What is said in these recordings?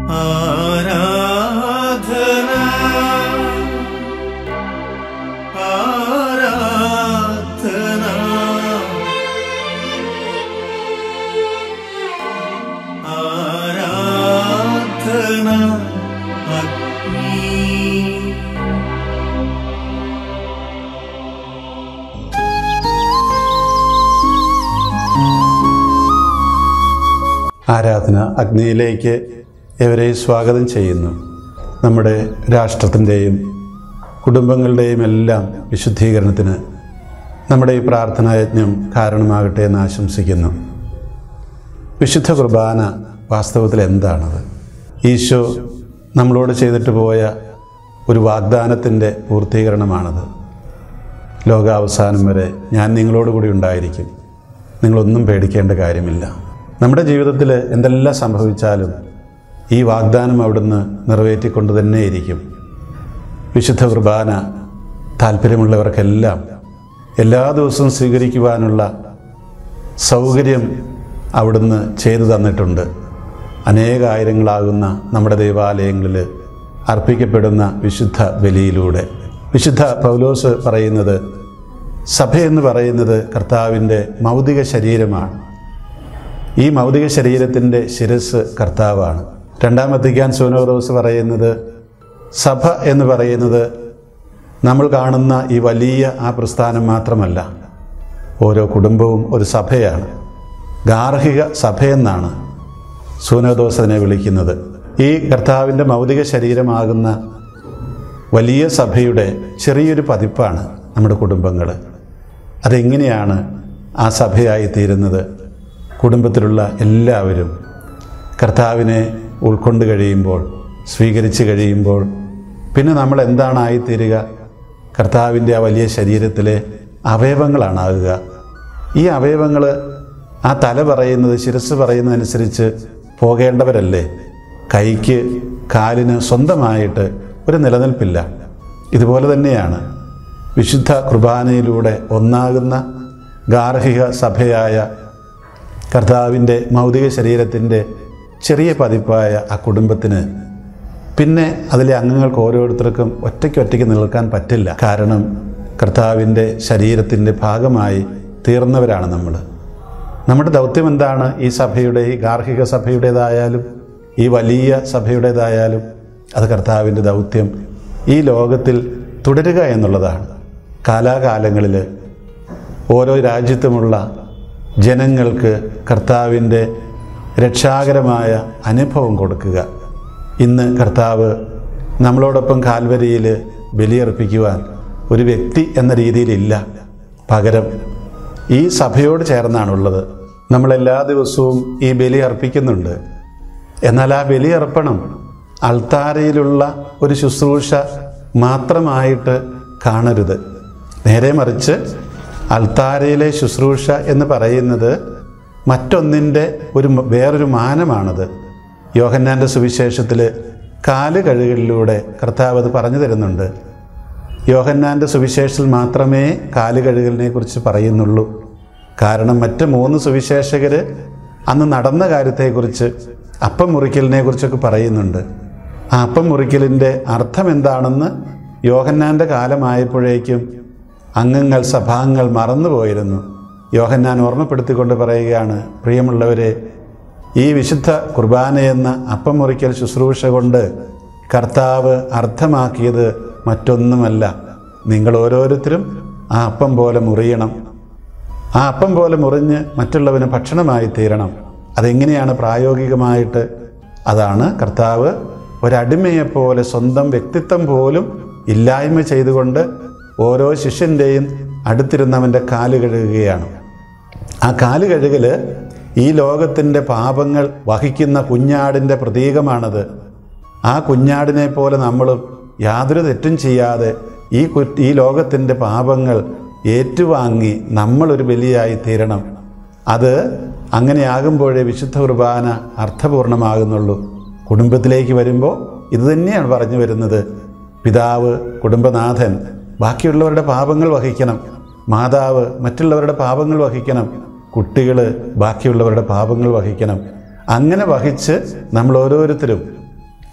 ആരാധന ആരാധന ആരാധന അഗ്നി ആരാധന അഗ്നിയിലേക്ക് എവരെ സ്വാഗതം ചെയ്യുന്നു നമ്മുടെ രാഷ്ട്രത്തിൻ്റെയും കുടുംബങ്ങളുടെയും എല്ലാം വിശുദ്ധീകരണത്തിന് നമ്മുടെ ഈ പ്രാർത്ഥനാ യജ്ഞം കാരണമാകട്ടെ എന്ന് ആശംസിക്കുന്നു വിശുദ്ധ കുർബാന വാസ്തവത്തിൽ എന്താണത് ഈശോ നമ്മളോട് ചെയ്തിട്ട് പോയ ഒരു വാഗ്ദാനത്തിൻ്റെ പൂർത്തീകരണമാണത് ലോകാവസാനം വരെ ഞാൻ നിങ്ങളോട് കൂടി ഉണ്ടായിരിക്കും നിങ്ങളൊന്നും പേടിക്കേണ്ട കാര്യമില്ല നമ്മുടെ ജീവിതത്തിൽ എന്തെല്ലാം സംഭവിച്ചാലും ഈ വാഗ്ദാനം അവിടുന്ന് നിറവേറ്റിക്കൊണ്ട് തന്നെയിരിക്കും വിശുദ്ധ കുർബാന താല്പര്യമുള്ളവർക്കെല്ലാം എല്ലാ ദിവസവും സ്വീകരിക്കുവാനുള്ള സൗകര്യം അവിടുന്ന് ചെയ്തു തന്നിട്ടുണ്ട് അനേകായിരങ്ങളാകുന്ന നമ്മുടെ ദേവാലയങ്ങളിൽ അർപ്പിക്കപ്പെടുന്ന വിശുദ്ധ ബലിയിലൂടെ വിശുദ്ധ പൗലോസ് പറയുന്നത് സഭയെന്ന് പറയുന്നത് കർത്താവിൻ്റെ മൗതിക ശരീരമാണ് ഈ മൗതിക ശരീരത്തിൻ്റെ ശിരസ് കർത്താവാണ് രണ്ടാം വത്തിക്കാൻ സോനോദോസ് പറയുന്നത് സഭ എന്ന് പറയുന്നത് നമ്മൾ കാണുന്ന ഈ വലിയ ആ പ്രസ്ഥാനം മാത്രമല്ല ഓരോ കുടുംബവും ഒരു സഭയാണ് ഗാർഹിക സഭയെന്നാണ് സൂനോദോസ് അതിനെ വിളിക്കുന്നത് ഈ കർത്താവിൻ്റെ മൗതിക ശരീരമാകുന്ന വലിയ സഭയുടെ ചെറിയൊരു പതിപ്പാണ് നമ്മുടെ കുടുംബങ്ങൾ അതെങ്ങനെയാണ് ആ സഭയായി തീരുന്നത് കുടുംബത്തിലുള്ള എല്ലാവരും കർത്താവിനെ ഉൾക്കൊണ്ട് കഴിയുമ്പോൾ സ്വീകരിച്ച് കഴിയുമ്പോൾ പിന്നെ നമ്മൾ എന്താണായിത്തീരുക കർത്താവിൻ്റെ ആ വലിയ ശരീരത്തിലെ അവയവങ്ങളാണാകുക ഈ അവയവങ്ങൾ ആ തല പറയുന്നത് ശിരസ് പറയുന്നതനുസരിച്ച് പോകേണ്ടവരല്ലേ കൈക്ക് കാലിന് സ്വന്തമായിട്ട് ഒരു നിലനിൽപ്പില്ല ഇതുപോലെ തന്നെയാണ് വിശുദ്ധ കുർബാനയിലൂടെ ഒന്നാകുന്ന ഗാർഹിക സഭയായ കർത്താവിൻ്റെ മൗതിക ശരീരത്തിൻ്റെ ചെറിയ പതിപ്പായ ആ കുടുംബത്തിന് പിന്നെ അതിലെ അംഗങ്ങൾക്ക് ഓരോരുത്തർക്കും ഒറ്റയ്ക്ക് ഒറ്റയ്ക്ക് നിൽക്കാൻ പറ്റില്ല കാരണം കർത്താവിൻ്റെ ശരീരത്തിൻ്റെ ഭാഗമായി തീർന്നവരാണ് നമ്മൾ നമ്മുടെ ദൗത്യം എന്താണ് ഈ സഭയുടെ ഈ ഗാർഹിക സഭയുടേതായാലും ഈ വലിയ സഭയുടേതായാലും അത് കർത്താവിൻ്റെ ദൗത്യം ഈ ലോകത്തിൽ തുടരുക എന്നുള്ളതാണ് കാലാകാലങ്ങളിൽ ഓരോ രാജ്യത്തുമുള്ള ജനങ്ങൾക്ക് കർത്താവിൻ്റെ രക്ഷാകരമായ അനുഭവം കൊടുക്കുക ഇന്ന് കർത്താവ് നമ്മളോടൊപ്പം കാൽവരിയിൽ ബലിയർപ്പിക്കുവാൻ ഒരു വ്യക്തി എന്ന രീതിയിലില്ല പകരം ഈ സഭയോട് ചേർന്നാണുള്ളത് നമ്മളെല്ലാ ദിവസവും ഈ ബലി അർപ്പിക്കുന്നുണ്ട് എന്നാൽ ആ ബലി അർപ്പണം അൾത്താരയിലുള്ള ഒരു ശുശ്രൂഷ മാത്രമായിട്ട് കാണരുത് നേരെ മറിച്ച് അൾത്താരയിലെ ശുശ്രൂഷ എന്ന് പറയുന്നത് മറ്റൊന്നിൻ്റെ ഒരു മ- വേറൊരു മാനമാണത് യോഹന്നാൻ്റെ സുവിശേഷത്തിൽ കാല് കഴുകലിലൂടെ കർത്താവ് അത് പറഞ്ഞു തരുന്നുണ്ട് യോഹന്നാൻ്റെ സുവിശേഷത്തിൽ മാത്രമേ കാല് കഴുകലിനെ കുറിച്ച് പറയുന്നുള്ളൂ കാരണം മറ്റ് മൂന്ന് സുവിശേഷകർ അന്ന് നടന്ന കാര്യത്തെക്കുറിച്ച് അപ്പം മുറിക്കലിനെ കുറിച്ചൊക്കെ പറയുന്നുണ്ട് ആ അപ്പം മുറിക്കലിൻ്റെ അർത്ഥം എന്താണെന്ന് യോഹന്നാൻ്റെ കാലമായപ്പോഴേക്കും അംഗങ്ങൾ സഭാംഗങ്ങൾ മറന്നുപോയിരുന്നു യോഹന്നാൻ ഓർമ്മപ്പെടുത്തിക്കൊണ്ട് പറയുകയാണ് പ്രിയമുള്ളവരെ ഈ വിശുദ്ധ കുർബാന എന്ന അപ്പം മുറിക്കൽ ശുശ്രൂഷ കൊണ്ട് കർത്താവ് അർത്ഥമാക്കിയത് മറ്റൊന്നുമല്ല നിങ്ങൾ ഓരോരുത്തരും ആ അപ്പം പോലെ മുറിയണം ആ അപ്പം പോലെ മുറിഞ്ഞ് മറ്റുള്ളവന് ഭക്ഷണമായി തീരണം അതെങ്ങനെയാണ് പ്രായോഗികമായിട്ട് അതാണ് കർത്താവ് ഒരടിമയെപ്പോലെ സ്വന്തം വ്യക്തിത്വം പോലും ഇല്ലായ്മ ചെയ്തുകൊണ്ട് ഓരോ ശിഷ്യൻ്റെയും അടുത്തിരുന്നവൻ്റെ കാല് കഴുകുകയാണ് ആ കാല് കഴുകൽ ഈ ലോകത്തിൻ്റെ പാപങ്ങൾ വഹിക്കുന്ന കുഞ്ഞാടിൻ്റെ പ്രതീകമാണത് ആ കുഞ്ഞാടിനെ പോലെ നമ്മളും യാതൊരു തെറ്റും ചെയ്യാതെ ഈ കു ഈ ലോകത്തിൻ്റെ പാപങ്ങൾ ഏറ്റുവാങ്ങി നമ്മളൊരു ബലിയായി തീരണം അത് അങ്ങനെയാകുമ്പോഴേ വിശുദ്ധ കുർബാന അർത്ഥപൂർണമാകുന്നുള്ളൂ കുടുംബത്തിലേക്ക് വരുമ്പോൾ ഇത് തന്നെയാണ് പറഞ്ഞു വരുന്നത് പിതാവ് കുടുംബനാഥൻ ബാക്കിയുള്ളവരുടെ പാപങ്ങൾ വഹിക്കണം മാതാവ് മറ്റുള്ളവരുടെ പാപങ്ങൾ വഹിക്കണം കുട്ടികൾ ബാക്കിയുള്ളവരുടെ പാപങ്ങൾ വഹിക്കണം അങ്ങനെ വഹിച്ച് നമ്മൾ ഓരോരുത്തരും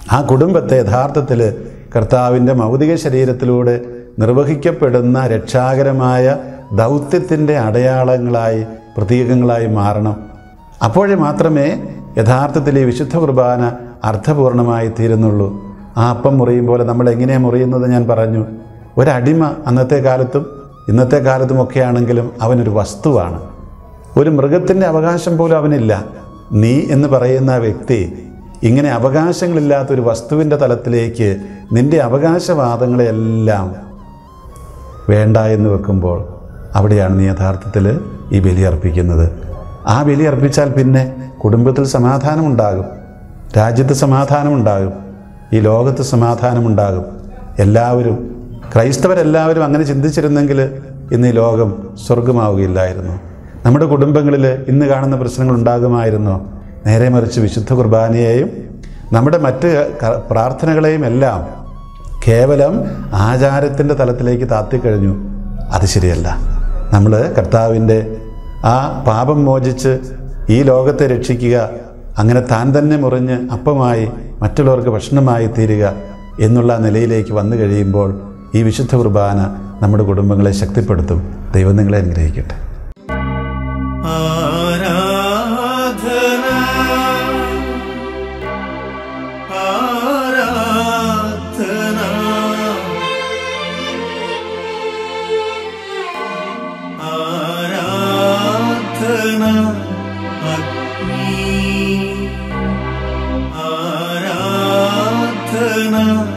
ആ കുടുംബത്തെ യഥാർത്ഥത്തിൽ കർത്താവിൻ്റെ മൗതിക ശരീരത്തിലൂടെ നിർവഹിക്കപ്പെടുന്ന രക്ഷാകരമായ ദൗത്യത്തിൻ്റെ അടയാളങ്ങളായി പ്രതീകങ്ങളായി മാറണം അപ്പോഴേ മാത്രമേ യഥാർത്ഥത്തിൽ ഈ വിശുദ്ധ കുർബാന അർത്ഥപൂർണമായി തീരുന്നുള്ളൂ ആ അപ്പം മുറിയും പോലെ നമ്മൾ എങ്ങനെയാണ് മുറിയുന്നത് ഞാൻ പറഞ്ഞു ഒരടിമ അന്നത്തെ കാലത്തും ഇന്നത്തെ കാലത്തും ഒക്കെ ആണെങ്കിലും അവനൊരു വസ്തുവാണ് ഒരു മൃഗത്തിൻ്റെ അവകാശം പോലും അവനില്ല നീ എന്ന് പറയുന്ന വ്യക്തി ഇങ്ങനെ അവകാശങ്ങളില്ലാത്ത ഒരു വസ്തുവിൻ്റെ തലത്തിലേക്ക് നിന്റെ അവകാശവാദങ്ങളെല്ലാം വേണ്ട എന്ന് വെക്കുമ്പോൾ അവിടെയാണ് നീ യഥാർത്ഥത്തിൽ ഈ ബലി അർപ്പിക്കുന്നത് ആ ബലി അർപ്പിച്ചാൽ പിന്നെ കുടുംബത്തിൽ സമാധാനമുണ്ടാകും രാജ്യത്ത് സമാധാനമുണ്ടാകും ഈ ലോകത്ത് സമാധാനമുണ്ടാകും എല്ലാവരും ക്രൈസ്തവരെല്ലാവരും അങ്ങനെ ചിന്തിച്ചിരുന്നെങ്കിൽ ഇന്ന് ഈ ലോകം സ്വർഗമാവുകയില്ലായിരുന്നു നമ്മുടെ കുടുംബങ്ങളിൽ ഇന്ന് കാണുന്ന പ്രശ്നങ്ങൾ ഉണ്ടാകുമായിരുന്നോ നേരെ മറിച്ച് വിശുദ്ധ കുർബാനയെയും നമ്മുടെ മറ്റ് ക- പ്രാർത്ഥനകളെയും എല്ലാം കേവലം ആചാരത്തിൻ്റെ തലത്തിലേക്ക് താത്തിക്കഴിഞ്ഞു അത് ശരിയല്ല നമ്മൾ കർത്താവിൻ്റെ ആ പാപം മോചിച്ച് ഈ ലോകത്തെ രക്ഷിക്കുക അങ്ങനെ താൻ തന്നെ മുറിഞ്ഞ് അപ്പമായി മറ്റുള്ളവർക്ക് ഭക്ഷണമായി തീരുക എന്നുള്ള നിലയിലേക്ക് വന്നു കഴിയുമ്പോൾ ഈ വിശുദ്ധ കുർബാന നമ്മുടെ കുടുംബങ്ങളെ ശക്തിപ്പെടുത്തും ദൈവം നിങ്ങളെ അനുഗ്രഹിക്കട്ടെ ആരാധന ആരാധന ആരാധന അഗ്നി ആരാധന